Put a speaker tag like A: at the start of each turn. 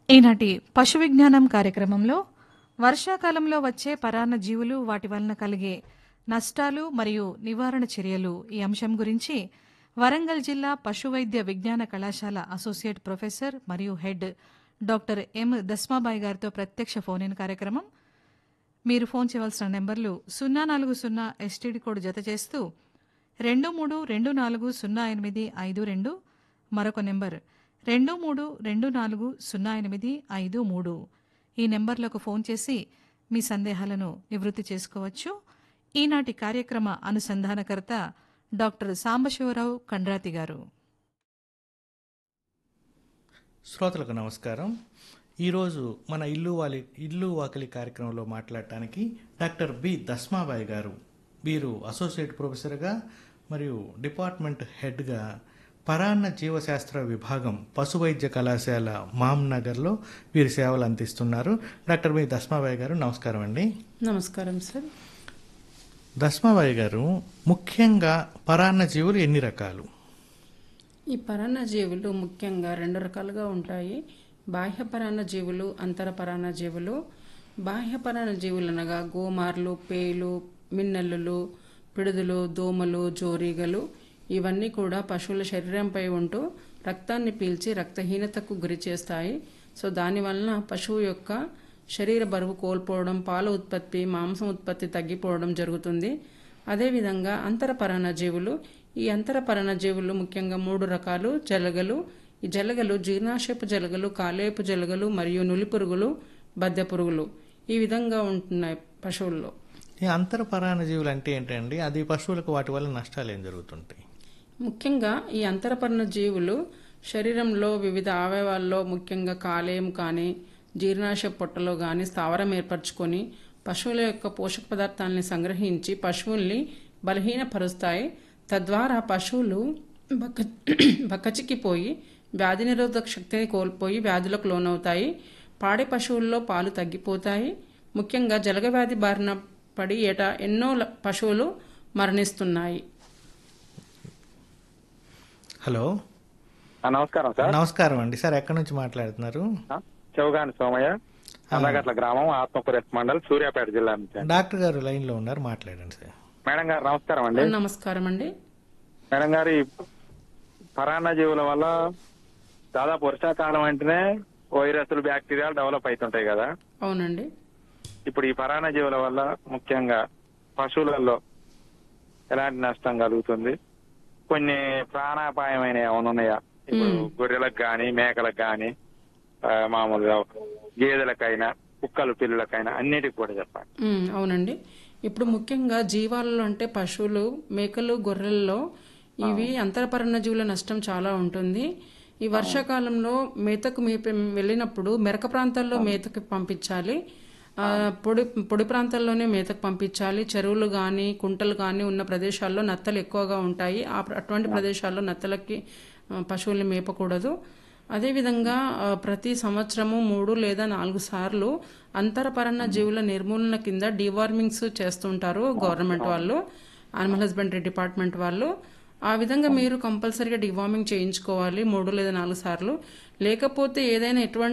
A: ఈనాటి పశు విజ్ఞానం కార్యక్రమంలో వర్షాకాలంలో వచ్చే పరాన్న జీవులు వాటి వలన కలిగే నష్టాలు మరియు నివారణ చర్యలు ఈ అంశం గురించి వరంగల్ జిల్లా పశువైద్య విజ్ఞాన కళాశాల అసోసియేట్ ప్రొఫెసర్ మరియు హెడ్ డాక్టర్ ఎం దస్మాబాయి గారితో ప్రత్యక్ష ఫోన్ ఇన్ కార్యక్రమం మీరు ఫోన్ చేయవలసిన నెంబర్లు సున్నా నాలుగు సున్నా ఎస్టీడీ కోడ్ జత చేస్తూ రెండు మూడు రెండు నాలుగు సున్నా ఎనిమిది ఐదు రెండు మరొక నెంబర్ రెండు మూడు రెండు నాలుగు సున్నా ఎనిమిది ఐదు మూడు ఈ నెంబర్లకు ఫోన్ చేసి మీ సందేహాలను నివృత్తి చేసుకోవచ్చు ఈనాటి కార్యక్రమ అనుసంధానకర్త డాక్టర్ సాంబశివరావు కండ్రాతి గారు
B: శ్రోతలకు నమస్కారం ఈరోజు మన ఇల్లు వాలి ఇల్లు వాకిలి కార్యక్రమంలో మాట్లాడటానికి డాక్టర్ బి దస్మాబాయి గారు వీరు అసోసియేట్ ప్రొఫెసర్గా మరియు డిపార్ట్మెంట్ హెడ్గా పరాన్న జీవశాస్త్ర విభాగం పశు వైద్య కళాశాల మామ్నగర్లో వీరి సేవలు అందిస్తున్నారు డాక్టర్ బి దస్మాబాయి గారు నమస్కారం అండి
C: నమస్కారం సార్
B: దస్మాబాయి గారు ముఖ్యంగా పరాన్న జీవులు ఎన్ని రకాలు
C: ఈ పరాన్న జీవులు ముఖ్యంగా రెండు రకాలుగా ఉంటాయి బాహ్య పరాన్న జీవులు అంతర పరాన్న జీవులు బాహ్య పరాన్న జీవులు అనగా గోమార్లు పేలు మిన్నల్లులు పిడుదులు దోమలు జోరీగలు ఇవన్నీ కూడా పశువుల శరీరంపై ఉంటూ రక్తాన్ని పీల్చి రక్తహీనతకు గురి చేస్తాయి సో దానివలన పశువు యొక్క శరీర బరువు కోల్పోవడం పాల ఉత్పత్తి మాంసం ఉత్పత్తి తగ్గిపోవడం జరుగుతుంది అదేవిధంగా అంతర పరాన్నజీవులు ఈ అంతర పరాన్నజీవులు ముఖ్యంగా మూడు రకాలు జలగలు ఈ జలగలు జీర్ణాశయపు జలగలు కాలేయపు జలగలు మరియు నులి పురుగులు బద్దె పురుగులు ఈ విధంగా ఉంటున్నాయి పశువుల్లో
B: ఈ అంతర పరాన్న జీవులు అంటే ఏంటండి అది పశువులకు వాటి వల్ల నష్టాలు ఏం జరుగుతుంటాయి
C: ముఖ్యంగా ఈ అంతరపర్ణ జీవులు శరీరంలో వివిధ అవయవాల్లో ముఖ్యంగా కాలేయం కానీ జీర్ణాశయ పొట్టలో కానీ స్థావరం ఏర్పరచుకొని పశువుల యొక్క పోషక పదార్థాలని సంగ్రహించి పశువుల్ని బలహీనపరుస్తాయి తద్వారా పశువులు బక్క బక్కచిక్కిపోయి వ్యాధి నిరోధక శక్తిని కోల్పోయి వ్యాధులకు లోనవుతాయి పాడి పశువుల్లో పాలు తగ్గిపోతాయి ముఖ్యంగా జలగవ్యాధి బారిన పడి ఏటా ఎన్నో ల- పశువులు మరణిస్తున్నాయి
B: హలో
D: ఆ, నమస్కారం సార్
B: నమస్కారం అండి సార్ ఎక్కడి నుంచి మాట్లాడుతున్నారు
D: ఆ, చౌగాని సోమయ్య అందగట్ల గ్రామం ఆత్మపురెస్ మండల్ సూర్యాపేట జిల్లా నుంచి అండి.
B: డాక్టర్ గారు లైన్ లో ఉన్నారు మాట్లాడండి సార్
D: మేడం గారు నమస్కారం అండి
C: నమస్కారం అండి
D: మేడం గారు ఈ పరాన్న జీవుల వల్ల దాదాపు వర్షాకాలం అంటేనే వైరస్లు బ్యాక్టీరియాలు డెవలప్ అవుతుంటాయి కదా
C: అవునండి
D: ఇప్పుడు ఈ పరాన్న జీవుల వల్ల ముఖ్యంగా పశువులలో ఎలాంటి నష్టం కలుగుతుంది కొన్ని ప్రాణాపాయమైన ఏమైనా ఉన్నాయా ఇప్పుడు గొర్రెలకు గాని మేకలకు గాని ఆ, మామూలుగా గేదెలకైనా కుక్కలు పిల్లలకైనా అన్నిటికి కూడా చెప్పాలి
C: ఉమ్, అవునండి ఇప్పుడు ముఖ్యంగా జీవాలలో అంటే పశువులు మేకలు గొర్రెల్లో ఇవి అంతరపరణ జీవుల నష్టం చాలా ఉంటుంది ఈ వర్షాకాలంలో మేతకు మేప వెళ్ళినప్పుడు మెరక ప్రాంతాల్లో మేతకు పంపించాలి ఆ, పొడి పొడి ప్రాంతాల్లోనే మేతకు పంపించాలి చెరువులు కానీ కుంటలు కానీ ఉన్న ప్రదేశాల్లో నత్తలు ఎక్కువగా ఉంటాయి ఆ ప్ర- అటువంటి ప్రదేశాల్లో నత్తలకి ఆ, పశువుల్ని మేపకూడదు అదేవిధంగా ఆ, ప్రతి సంవత్సరము మూడు లేదా నాలుగు సార్లు అంతరపరణ జీవుల నిర్మూలన కింద డివార్మింగ్స్ చేస్తుంటారు గవర్నమెంట్ వాళ్ళు యానిమల్ హస్బెండరీ డిపార్ట్మెంట్ వాళ్ళు ఆ విధంగా మీరు కంపల్సరీగా డివార్మింగ్ చేయించుకోవాలి మూడు లేదా నాలుగు సార్లు లేకపోతే ఏదైనా ఎటువంటి